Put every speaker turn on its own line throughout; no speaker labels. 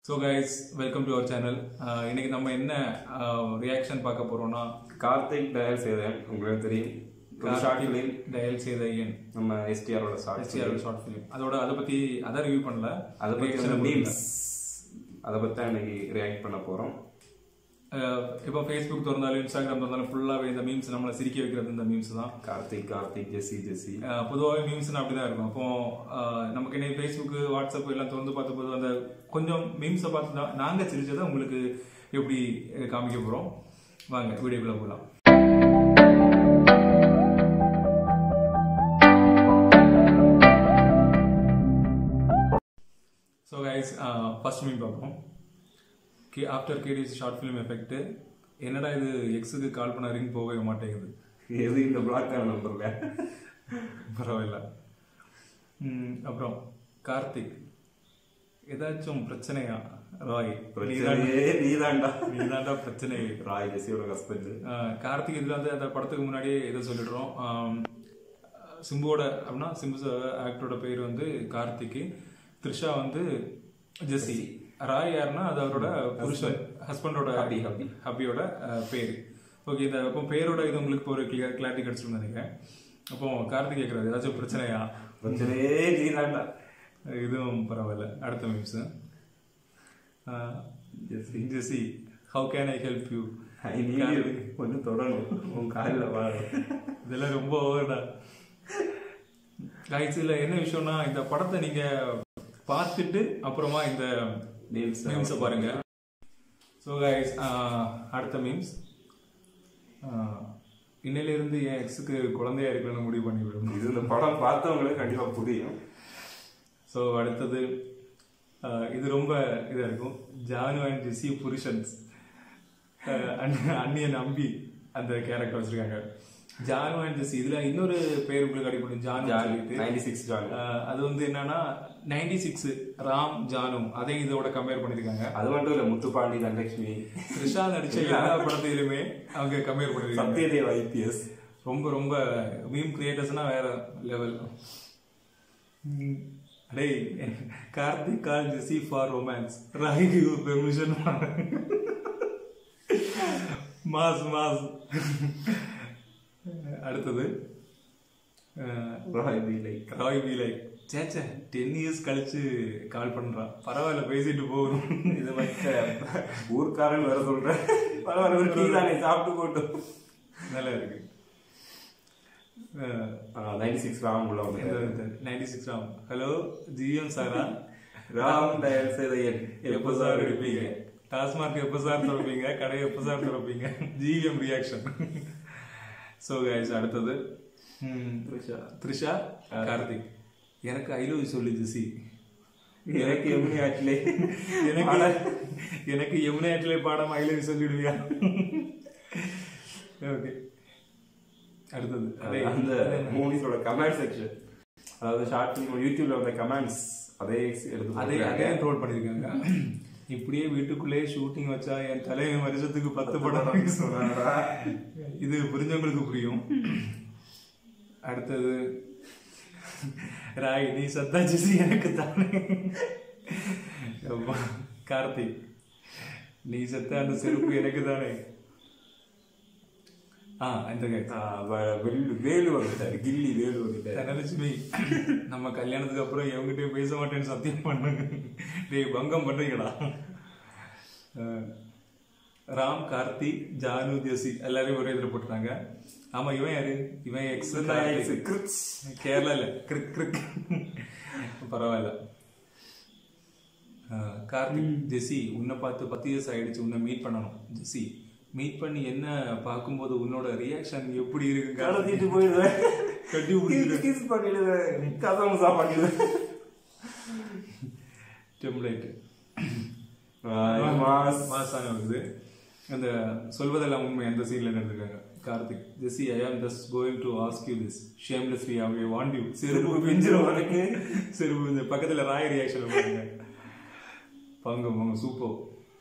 So guys welcome to our channel இன்னைக்கு நம்ம என்ன ரியாக்ஷன் பார்க்க போறோம்னா
கார்த்திக் டயல் செய்தேன் உங்களுக்கு தெரியும் ஒரு ஷார்ட் ஃபிலிம்
டயல் செய்த என்
நம்ம எஸ்டிஆரோட ஷார்ட்
எஸ்டிஆர் ஷார்ட் ஃபிலிம் அதோட அதை பத்தி அதை ரிவ்யூ பண்ணல
அதை பற்றி
Reaction
வந்து
கொடுக்கல.
மீம்ஸ் அதை பற்றி தான் இன்னைக்கு ரியாக்ட் பண்ண போகிறோம்
அஹ், இப்போ ஃபேஸ்புக் திறந்தாலும் இன்ஸ்டாகிராம் திறந்தாலும் ஃபுல்லாகவே இந்த மீம்ஸ் நம்மளை சிரிக்க வைக்கிறது இந்த மீம்ஸ் தான்
கார்த்திக் கார்த்திக் ஜெசி ஜெசி
பொதுவாகவே மீம்ஸ்னா அப்படி தான் இருக்கும் அப்போ அஹ், நமக்கு இன்னைக்கு ஃபேஸ்புக் வாட்ஸ்அப் எல்லாம் திறந்து பார்த்த போது அந்த கொஞ்சம் மீம்ஸை பார்த்து தான் நாங்கள் சிரிச்சதை உங்களுக்கு எப்படி அஹ், காமிக்க போகிறோம் வாங்க வீடியோக்குள்ளே போகலாம் ஸோ கைஸ் ஃபர்ஸ்ட் மீன் பார்ப்போம் கே ஆஃப்டர் கேடிஸ் ஷார்ட் ஃபிலிம் எஃபெக்ட் என்னடா இது எக்ஸுக்கு கால் பண்ண ரிங் போகவே மாட்டேங்குது
எது இந்த பிளாக்கான நம்பர்ல
பரவாயில்ல ம், அப்புறம் கார்த்திக் ஏதாச்சும் பிரச்சனையா ராய்
பிரச்சனையே நீதான்டா
நீதான்டா பிரச்சனை
ராய் ஜெசியோட ஹஸ்பண்ட்
ஆஹ் கார்த்திக் இதுல வந்து அந்த படத்துக்கு முன்னாடியே இதை சொல்லிடுறோம் ஆம், சிம்புவோட அப்படின்னா சிம்பு ஆக்டரோட பேர் வந்து கார்த்திக் த்ரிஷா வந்து ஜெஸ்ஸி ராய் யாருன்னா அது அவரோட புருஷன் ஹஸ்பண்டோட
ஹப்பி, ஹப்பி.
ஹப்பியோட ஆஹ், பேர் ஓகே இந்த அப்போ பேரோட இது உங்களுக்கு இப்போ ஒரு கிளியர் கிளாரிட்டி கிடைச்சிருன்னு நினைக்கிறேன் அப்போ கார்த்திக் கேட்கறது ஏதாச்சும் பிரச்சனையா
பிரச்சனையே நீதான்டா
இதுவும் பரவாயில்ல அடுத்த memes
Jessie
Jessie how can I help you
I need கொஞ்சம் தொடணும் உன் காலில் வாழணும்
இதெல்லாம் ரொம்ப ஓவர்டா கைஸ் இதுல என்ன விஷயம்னா இந்த படத்தை நீங்க பார்த்துட்டு அப்புறமா இந்த
மீம்ஸ்
மீம்ஸை பாருங்க ஸோ கைஸ் அடுத்த மீம்ஸ் இன்னையில இருந்து என் எக்ஸுக்கு குழந்தையா இருக்கணும்னு முடிவு பண்ணி விடணும்
இது இந்த படம் பார்த்தவங்களுக்கு கண்டிப்பா புரியும்
ஸோ அடுத்தது ஆஹ், இது ரொம்ப இதா இருக்கும் ஜானு அண்ட் ஜெசி புருஷன்ஸ் ஆஹ், அண்ண- அண்ணியன் அம்பி அந்த கேரக்டர் வச்சிருக்காங்க ஜானு அண்ட் ஜெசி இதுல இன்னொரு பேர் உங்களுக்கு அடிப்படும் ஜானு சொல்லிட்டு
நைன்டி சிக்ஸ் ஜான்
ஆஹ், அது வந்து என்னன்னா நைன்டி சிக்ஸ் ராம் ஜானு அதையும் இதோட கம்பேர் பண்ணிருக்காங்க
அது மட்டும் இல்ல முத்துப்பாண்டி தனலட்சுமி
த்ரிஷா நடிச்ச எல்லா படத்திலுமே அவங்க கம்பேர் பண்ணிருக்காங்க
சத்யதேவ் ஐபிஎஸ்
ரொம்ப ரொம்ப மீம் கிரியேட்டர்ஸ்னா வேற லெவல் டேய் Karthik call Jessie for romance Roy give permission mass mass அடுத்தது அஹ்,
Roy be like
Roy be like சேச்சே டென் இயர்ஸ் கழிச்சு கால் பண்றான் பரவாயில்ல பேசிட்டு போகணும்
இது மச்ச ஊர்க்காரன் வேற சொல்றேன் பரவாயில்ல ஒரு டீ தானே சாப்பிட்டு போட்டோம்
நல்லா இருக்கு அஹ்,
நைன்டி சிக்ஸ் ராம் உள்ள வந்து
ninety six Ram hello GM சாரா
ராம் தயார் செய்த எண்
எப்போ சார் எடுப்பீங்க டாஸ்மார்க் எப்போ சார் திறப்பீங்க கடை எப்போ சார் திறப்பீங்க ஜிஎம் ரியாக்ஷன் ஸோ கைஸ் அடுத்தது ம்,
த்ரிஷா.
த்ரிஷா கார்த்திக் எனக்கு ஐ லவ் சொல்லு ஜெசி
எனக்கு எப்படி ஆச்சுலே
எனக்கு எனக்கு யமுனையாற்றிலே பாடம் ஐ லவ் சொல்லிடுவியா ஓகே அடுத்தது அதே
அந்த மூவிஸோட கமெண்ட் செக்ஷன் அதாவது ஷார்ட் ஃபிலிம் யூடியூப்ல வந்த கமெண்ட்ஸ் அதே எடுத்து
அதே அதே
போட்டிருக்காங்க.
ட்ரோல் பண்ணிருக்காங்க இப்படியே வீட்டுக்குள்ளேயே ஷூட்டிங் வச்சா என் தலைவன் வருஷத்துக்கு பத்து படம்
சொன்னாரா?
இது புரிஞ்சவங்களுக்கு புரியும் அடுத்தது ராய் நீ சத்தா ஜெசி எனக்கு தானே அப்பா, கார்த்திக் நீ செத்த அந்த செருப்பு எனக்கு தானே ஆ இந்த guy.
ஆ, வ- வெள்ளு- வேலு வந்துட்டாரு கில்லி வேலு வந்துட்டாரு
தனலட்சுமி நம்ம கல்யாணத்துக்கு அப்புறம் எவங்கிட்டயும் பேச மாட்டேன்னு சத்தியம் பண்ணுங்க டேய் பங்கம் பண்றீங்களா அஹ், ராம் கார்த்தி ஜானு ஜெசி எல்லாரையும் ஒரே இதில் போட்டுட்டாங்க ஆமா இவன் யாரு இவன் எக்ஸ்
கிரிக்ஸ்.
கேரளால கிரிக் கிரிக் பரவாயில்ல அஹ், கார்த்திக் ஜெசி உன்னை பார்த்து பத்து இயர்ஸ் ஆயிடுச்சு உன்னை மீட் பண்ணணும் ஜெசி மீட் பண்ணி என்ன பார்க்கும்போது உன்னோட ரியாக்ஷன் எப்படி இருக்கு கார்த்திக்?
கடத்திட்டு போயிடுவேன்
கட்டி பிடிச்சிட்டு
கிஸ் கிஸ் பண்ணிடுவேன் கதவு சாப்பாடுவேன்
டெம்ப்ளேட்
மாஸ்
மாசான வருது அந்த சொல்வதெல்லாம் உண்மை அந்த சீன்ல நடந்திருக்காங்க Karthik Jessie I am just going to ask you this shamelessly I want you செருப்பு பிஞ்சிரும் உனக்கு செருப்பு பிஞ்சு பக்கத்துல ராய் ரியாக்ஷன் பாருங்க பங்கு பங்கு super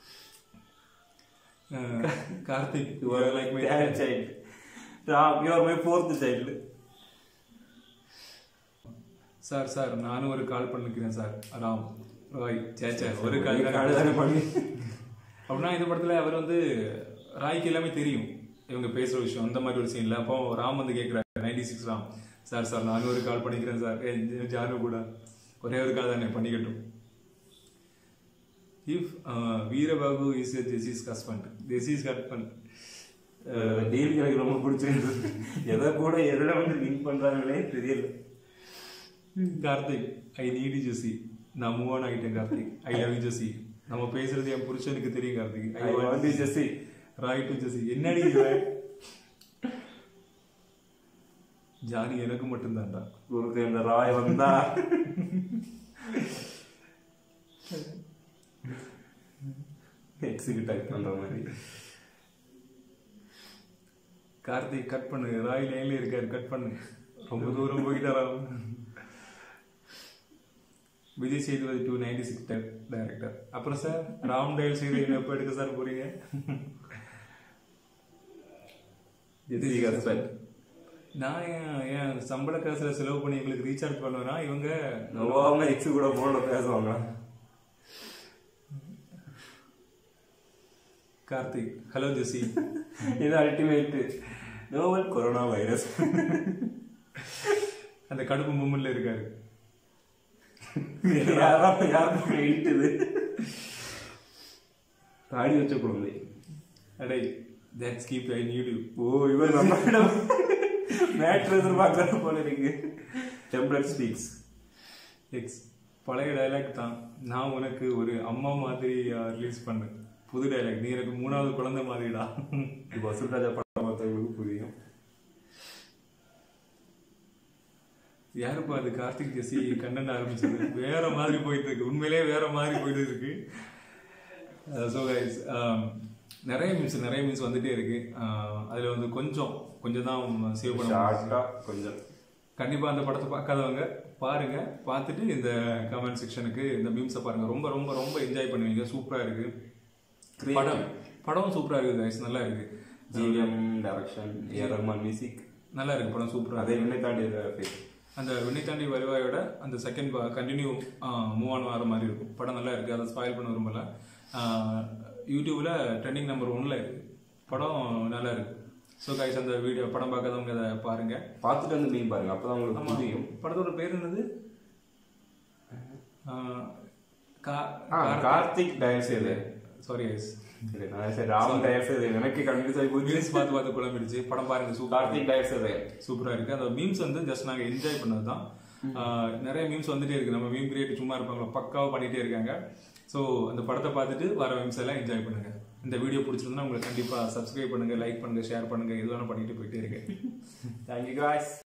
Karthik you are like my
third child Ram you are my fourth child
sir sir நானும் ஒரு கால் பண்ணிக்கிறேன் சார் ராம் ராய் சேச்சா ஒரு கால்
ஒரு
தான்
கால் தானே பண்ணி
அப்படின்னா இந்த படத்துல அவர் வந்து ராய்க்கு எல்லாமே தெரியும் இவங்க பேசுற விஷயம் அந்த மாதிரி ஒரு சீன்ல அப்போ ராம் வந்து கேட்கிறாரு ninety six Ram sir sir நானும் ஒரு கால் பண்ணிக்கிறேன் சார் ஏ, ஜானு கூட ஒரே ஒரு கால் தானே பண்ணிக்கட்டும் if Veerababu is Jessie's husband Jessie's husband
deal எனக்கு ரொம்ப பிடிச்சிருந்தது எதை கூட எதில் வந்து லிங்க் பண்றாங்களே தெரியல
கார்த்திக் ஐ நீடி ஜெசி நான் மூவ் ஆன் ஆகிட்டேன் Karthik I love you Jessie நம்ம பேசுறது என் புருஷனுக்கு தெரியும் Karthik
I want you Jessie
Roy to Jessie என்னடி இவன்? ஜானி எனக்கு மட்டும்தான்டா
குருக்கு இந்த ராய் வந்தா எக்ஸிக்யூட் ஆகி பண்ற மாதிரி
கார்த்திக் கட் பண்ணு ராய் லைன்ல இருக்காரு கட் பண்ணு ரொம்ப தூரம் போயிட்டாரா Vijay Sethupathi to ninety six director அப்புறம் சார் ராம் டயல் செய்து என்ன எப்போ எடுக்க சார் போறீங்க
ஜெஸ்ஸி ஹஸ்பண்ட்
நான் ஏன் ஏன் சம்பள காசுல செலவு பண்ணி எங்களுக்கு ரீசார்ஜ் பண்ணுவேன்னா இவங்க
நோவாம எக்ஸ் கூட போன பேசுவாங்க
கார்த்திக் ஹலோ ஜெசி
இது அல்டிமேட் நோவல் கொரோனா வைரஸ்
அந்த கடுப்பு மும்மில் இருக்காரு
யாரா யார் இட்டுது தாடி வச்ச குழந்தை
அடே that's keep I need you
ஓ இவர் நம்ம மேட்ரு எதிர்பார்க்கற போல இருக்கு டெம்ப்ளேட் ஸ்பீக்ஸ்
எக்ஸ் பழைய டைலாக் தான் நான் உனக்கு ஒரு அம்மா மாதிரி ரிலீஸ் பண்ணேன் புது டைலாக் நீ எனக்கு மூணாவது குழந்தை மாதிரிடா
இப்போ வசூல்ராஜா படம் பார்த்தவங்களுக்கு புரியும்
யாருப்பா அது கார்த்திக் ஜெசி கண்டென்ட் ஆரம்பிச்சது வேற மாதிரி போயிட்டு இருக்கு உண்மையிலேயே வேற மாதிரி போயிட்டு இருக்கு ஸோ கைஸ் நிறைய மீன்ஸ் நிறைய மீன்ஸ் வந்துட்டே இருக்கு அஹ், அதுல வந்து கொஞ்சம் கொஞ்சம் தான் சேவ் பண்ண முடியும்.
ஷார்ட்டா கொஞ்சம்
கண்டிப்பா அந்த படத்தை பார்க்காதவங்க பாருங்க பார்த்துட்டு இந்த கமெண்ட் செக்ஷனுக்கு இந்த மீம்ஸை பாருங்க ரொம்ப ரொம்ப ரொம்ப என்ஜாய் பண்ணுவீங்க சூப்பரா இருக்கு படம் படம் சூப்பரா இருக்கு guys நல்லா இருக்கு
GM direction A Rahman music
நல்லா இருக்கு படம் சூப்பரா
அதை விண்ணை தாண்டி ஃபேஸ்
அந்த விண்ணை தாண்டி வருவாயோட அந்த செகண்ட் கண்டினியூ மூவ் ஆன் ஆகிற மாதிரி இருக்கும் படம் நல்லா இருக்கு அதை ஸ்பாயில் பண்ண விரும்பல ஆஹ், யூடியூப்ல ட்ரெண்டிங் நம்பர் ஒன்ல இருக்கு படம் நல்லா இருக்கு ஸோ கைஸ் அந்த வீடியோ படம் பார்க்காதவங்க அதை பாருங்க
பார்த்துட்டு வந்து மீன் பாருங்க அப்பதான் உங்களுக்கு
ஆமா
புரியும்
படத்தோட பேர் என்னது ஆஹ், கா-
ஆ, கார்த்திக் டயர்ஸ்
சாரி ஐஸ்
சரி நான் சரி ராம் டயர்ஸ் எனக்கு கன்ஃபியூஸ் ஆகி போச்சு
மீம்ஸ் பார்த்து பார்த்து குழம்பிடுச்சு படம் பாருங்க சூப்பர்
கார்த்திக் டயர்ஸ்
சூப்பரா இருக்கு அந்த மீம்ஸ் வந்து ஜஸ்ட் நாங்க என்ஜாய் பண்ணது தான் நிறைய மீம்ஸ் வந்துட்டே இருக்கு நம்ம மீம் கிரியேட் சும்மா இருப்பாங்களா பக்காவா பண்ணிட்டே இருக்காங்க ஸோ அந்த படத்தை பார்த்துட்டு வர மீம்ஸ் எல்லாம் என்ஜாய் பண்ணுங்க இந்த வீடியோ பிடிச்சிருந்தா உங்களுக்கு கண்டிப்பா சப்ஸ்கிரைப் பண்ணுங்க லைக் பண்ணுங்க ஷேர் பண்ணுங்க எது வேணா பண்ணிட்டு போயிட்டே இருக்கு
தேங்க்யூ காய்ஸ்